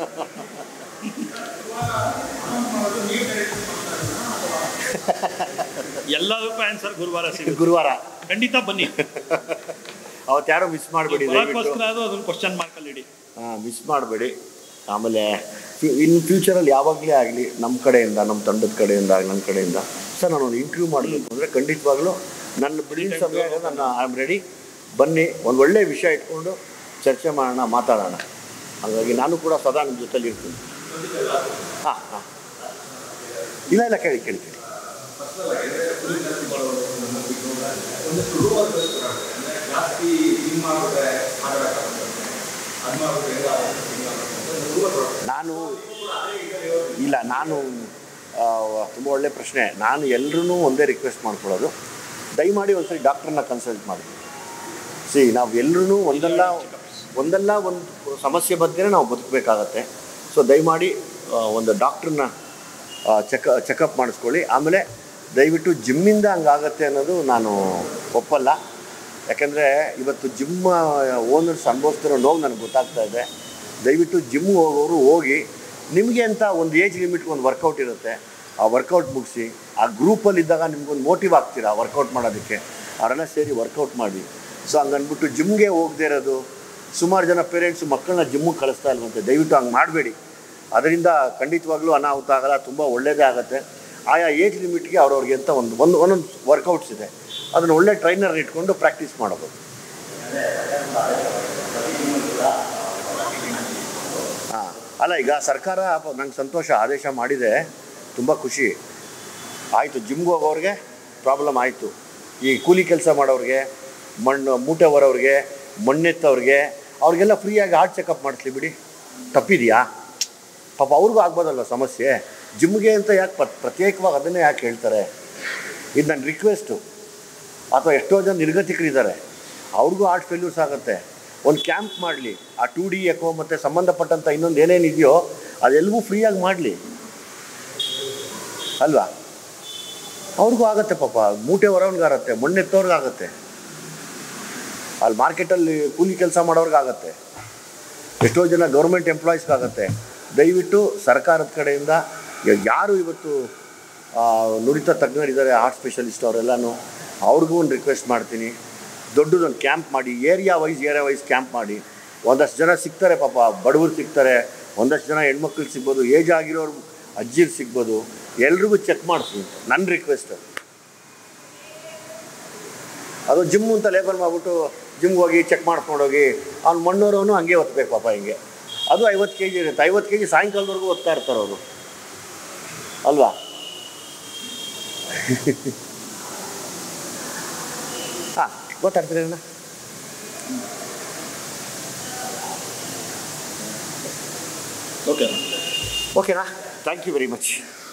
ಎಲ್ಲದಕ್ಕೂ ಆನ್ಸರ್ ಗುರುವಾರ ಸಿಗುತ್ತೆ ಗುರುವಾರ ಖಂಡಿತ ಬನ್ನಿ ಅವತ್ತು ಯಾರೋ ಮಿಸ್ ಮಾಡಬೇಡಿ ದಯವಿಟ್ಟು ಬರೋಕ್ಕೋಸ್ಕರ ಅದು ಅದನ್ನ ಕ್ವಶನ್ ಮಾರ್ಕಲ್ಲಿ ಇಡಿ ಮಿಸ್ ಮಾಡಬೇಡಿ ಆಮೇಲೆ ಇನ್ ಫ್ಯೂಚರಲ್ಲಿ ಯಾವಾಗಲೇ ಆಗಲಿ ನಮ್ಮ ಕಡೆಯಿಂದ ನಮ್ಮ ತಂಡದ ಕಡೆಯಿಂದ ನನ್ನ ಕಡೆಯಿಂದ ಸರ್ ನಾನು ಒಂದು ಇಂಟರ್ವ್ಯೂ ಮಾಡಬೇಕು ಅಂದರೆ ಖಂಡಿತವಾಗ್ಲೂ ನನ್ನ ಬಿಡಿನ ಸಮಯ ನನ್ನ ಐ ಆಮ್ ರೆಡಿ ಬನ್ನಿ ಒಂದು ಒಳ್ಳೆ ವಿಷಯ ಇಟ್ಕೊಂಡು ಚರ್ಚೆ ಮಾಡೋಣ ಮಾತಾಡೋಣ ಹಾಗಾಗಿ ನಾನು ಕೂಡ ಸದಾ ನಿಮ್ಮ ಜೊತೆಲಿ ಇರ್ತೀನಿ ಹಾಂ ಹಾಂ ಇಲ್ಲ ಇಲ್ಲ ಕೇಳಿ ಕೇಳಿ ಕೇಳಿ ನಾನು ಇಲ್ಲ ನಾನು ತುಂಬ ಒಳ್ಳೆ ಪ್ರಶ್ನೆ ನಾನು ಎಲ್ಲರೂ ಒಂದೇ ರಿಕ್ವೆಸ್ಟ್ ಮಾಡ್ಕೊಳ್ಳೋದು ದಯಮಾಡಿ ಒಂದ್ಸರಿ ಡಾಕ್ಟ್ರನ್ನ ಕನ್ಸಲ್ಟ್ ಮಾಡಿ ಸಿ ನಾವು ಎಲ್ಲರೂ ಒಂದಲ್ಲ ಒಂದಲ್ಲ ಒಂದು ಸಮಸ್ಯೆ ಬಗ್ಗೆ ನಾವು ಬದುಕಬೇಕಾಗತ್ತೆ ಸೊ ದಯಮಾಡಿ ಆ, ಒಂದು ಡಾಕ್ಟ್ರನ್ನ ಚೆಕ್ ಚೆಕಪ್ ಮಾಡಿಸ್ಕೊಳ್ಳಿ ಆಮೇಲೆ ದಯವಿಟ್ಟು ಜಿಮ್ಮಿಂದ ಹಂಗಾಗತ್ತೆ ಅನ್ನೋದು ನಾನು ಒಪ್ಪಲ್ಲ ಯಾಕೆಂದರೆ ಇವತ್ತು ಜಿಮ್ ಓನರ್ಸ್ ಅನುಭವಿಸ್ತಿರೋ ನೋವು ನನಗೆ ಗೊತ್ತಾಗ್ತಾ ಇದೆ ದಯವಿಟ್ಟು ಜಿಮ್ ಹೋಗೋರು ಹೋಗಿ ನಿಮಗೆ ಅಂತ ಒಂದು ಏಜ್ ಲಿಮಿಟ್ಗೆ ಒಂದು ವರ್ಕೌಟ್ ಇರುತ್ತೆ ಆ ವರ್ಕೌಟ್ ಮುಗಿಸಿ ಆ ಗ್ರೂಪಲ್ಲಿ ಇದ್ದಾಗ ನಿಮ್ಗೊಂದು ಮೋಟಿವ್ ಆಗ್ತೀರಾ ವರ್ಕೌಟ್ ಮಾಡೋದಕ್ಕೆ ಅವರೆಲ್ಲ ಸೇರಿ ವರ್ಕೌಟ್ ಮಾಡಿ ಸೊ ಹಂಗನ್ಬಿಟ್ಟು ಜಿಮ್ಗೆ ಹೋಗದೇ ಇರೋದು ಸುಮಾರು ಜನ ಪೇರೆಂಟ್ಸು ಮಕ್ಕಳನ್ನ ಜಿಮ್ಮಿಗೆ ಕಳಿಸ್ತಾ ಇಲ್ವಂತೆ ದಯವಿಟ್ಟು ಹಂಗೆ ಮಾಡಬೇಡಿ ಅದರಿಂದ ಖಂಡಿತವಾಗ್ಲೂ ಅನಾಹುತ ಆಗಲ್ಲ ತುಂಬ ಒಳ್ಳೆಯದೇ ಆಗುತ್ತೆ ಆಯಾ ಏಜ್ ಲಿಮಿಟ್ಗೆ ಅವ್ರವ್ರಿಗೆ ಅಂತ ಒಂದು ಒಂದು ಒಂದೊಂದು ವರ್ಕೌಟ್ಸ್ ಇದೆ ಅದನ್ನು ಒಳ್ಳೆ ಟ್ರೈನರ್ ಇಟ್ಕೊಂಡು ಪ್ರಾಕ್ಟೀಸ್ ಮಾಡಬಹುದು ಹಾಂ ಅಲ್ಲ ಈಗ ಸರ್ಕಾರ ನಂಗೆ ಸಂತೋಷ ಆದೇಶ ಮಾಡಿದೆ ತುಂಬ ಖುಷಿ ಆಯಿತು ಜಿಮ್ಗೆ ಹೋಗೋರಿಗೆ ಪ್ರಾಬ್ಲಮ್ ಆಯಿತು ಈ ಕೂಲಿ ಕೆಲಸ ಮಾಡೋರಿಗೆ ಮಣ್ಣು ಮೂಟೆ ಹೊರೋರಿಗೆ ಮಣ್ಣೆತ್ತವ್ರಿಗೆ ಅವ್ರಿಗೆಲ್ಲ ಫ್ರೀಯಾಗಿ ಹಾರ್ಟ್ ಚೆಕಪ್ ಮಾಡಿಸ್ಲಿ ಬಿಡಿ ತಪ್ಪಿದೆಯಾ ಪಾಪ ಅವ್ರಿಗೂ ಆಗ್ಬೋದಲ್ಲ ಸಮಸ್ಯೆ ಜಿಮ್ಗೆ ಅಂತ ಯಾಕೆ ಪ್ರ ಪ್ರತ್ಯೇಕವಾಗಿ ಅದನ್ನೇ ಯಾಕೆ ಹೇಳ್ತಾರೆ ಇದು ನನ್ನ ರಿಕ್ವೆಸ್ಟು ಅಥವಾ ಎಷ್ಟೋ ಜನ ನಿರ್ಗತಿಕರಿದ್ದಾರೆ ಅವ್ರಿಗೂ ಹಾರ್ಟ್ ಫೇಲ್ಯೂರ್ಸ್ ಆಗುತ್ತೆ ಒಂದು ಕ್ಯಾಂಪ್ ಮಾಡಲಿ ಆ ಟು ಡಿ ಎಕೋ ಮತ್ತು ಸಂಬಂಧಪಟ್ಟಂಥ ಇನ್ನೊಂದು ಏನೇನಿದೆಯೋ ಅದೆಲ್ಲವೂ ಫ್ರೀಯಾಗಿ ಮಾಡಲಿ ಅಲ್ವಾ ಅವ್ರಿಗೂ ಆಗುತ್ತೆ ಪಾಪ ಮೂಟೆ ಹೊರವ್ನಿಗಾಗತ್ತೆ ಮಣ್ಣೆತ್ತವ್ರಿಗಾಗತ್ತೆ ಅಲ್ಲಿ ಮಾರ್ಕೆಟಲ್ಲಿ ಕೂಲಿ ಕೆಲಸ ಮಾಡೋರ್ಗಾಗತ್ತೆ ಎಷ್ಟೋ ಜನ ಗೌರ್ಮೆಂಟ್ ಎಂಪ್ಲಾಯೀಸ್ಗಾಗತ್ತೆ ದಯವಿಟ್ಟು ಸರ್ಕಾರದ ಕಡೆಯಿಂದ ಯ- ಯಾರು ಇವತ್ತು ಆ, ನುರಿತ ತಜ್ಞರಿದ್ದಾರೆ ಹಾರ್ಟ್ ಸ್ಪೆಷಲಿಸ್ಟ್ ಅವರೆಲ್ಲನೂ ಅವ್ರಿಗೂ ಒಂದು ರಿಕ್ವೆಸ್ಟ್ ಮಾಡ್ತೀನಿ ದೊಡ್ಡದೊಂದು ಕ್ಯಾಂಪ್ ಮಾಡಿ area wise area wise camp ಮಾಡಿ ಒಂದಷ್ಟು ಜನ ಸಿಗ್ತಾರೆ ಪಾಪ ಬಡವರು ಸಿಗ್ತಾರೆ ಒಂದಷ್ಟು ಜನ ಹೆಣ್ಮಕ್ಳು ಸಿಗ್ಬೋದು ಏಜ್ ಆಗಿರೋರು ಅಜ್ಜಿರು ಸಿಗ್ಬೋದು ಎಲ್ರಿಗೂ ಚೆಕ್ ಮಾಡಿಸಿ ನನ್ನ ರಿಕ್ವೆಸ್ಟ್ ಅದು ಜಿಮ್ ಅಂತ ಲೇಬಲ್ ಮಾಡಿಬಿಟ್ಟು ಜಿಮ್ಗೆ ಹೋಗಿ ಚೆಕ್ ಮಾಡ್ಕೊಂಡೋಗಿ ಅವ್ನು ಮಣ್ಣೂರವನು ಹಂಗೆ ಒತ್ತಬೇಕು ಪಾಪ ಹಿಂಗೆ ಅದು ಐವತ್ತು ಕೆ ಜಿ ಇರುತ್ತೆ ಐವತ್ತು ಕೆ ಜಿ ಸಾಯಂಕಾಲದವರೆಗೂ ಒತ್ತಾ ಇರ್ತಾರೆ ಅವರು ಅಲ್ವಾ ಹಾಂ ಗೊತ್ತಾಗ್ತದೆ ಅಣ್ಣ ಓಕೆ ಓಕೆನಾ ಥ್ಯಾಂಕ್ ಯು ವೆರಿ ಮಚ್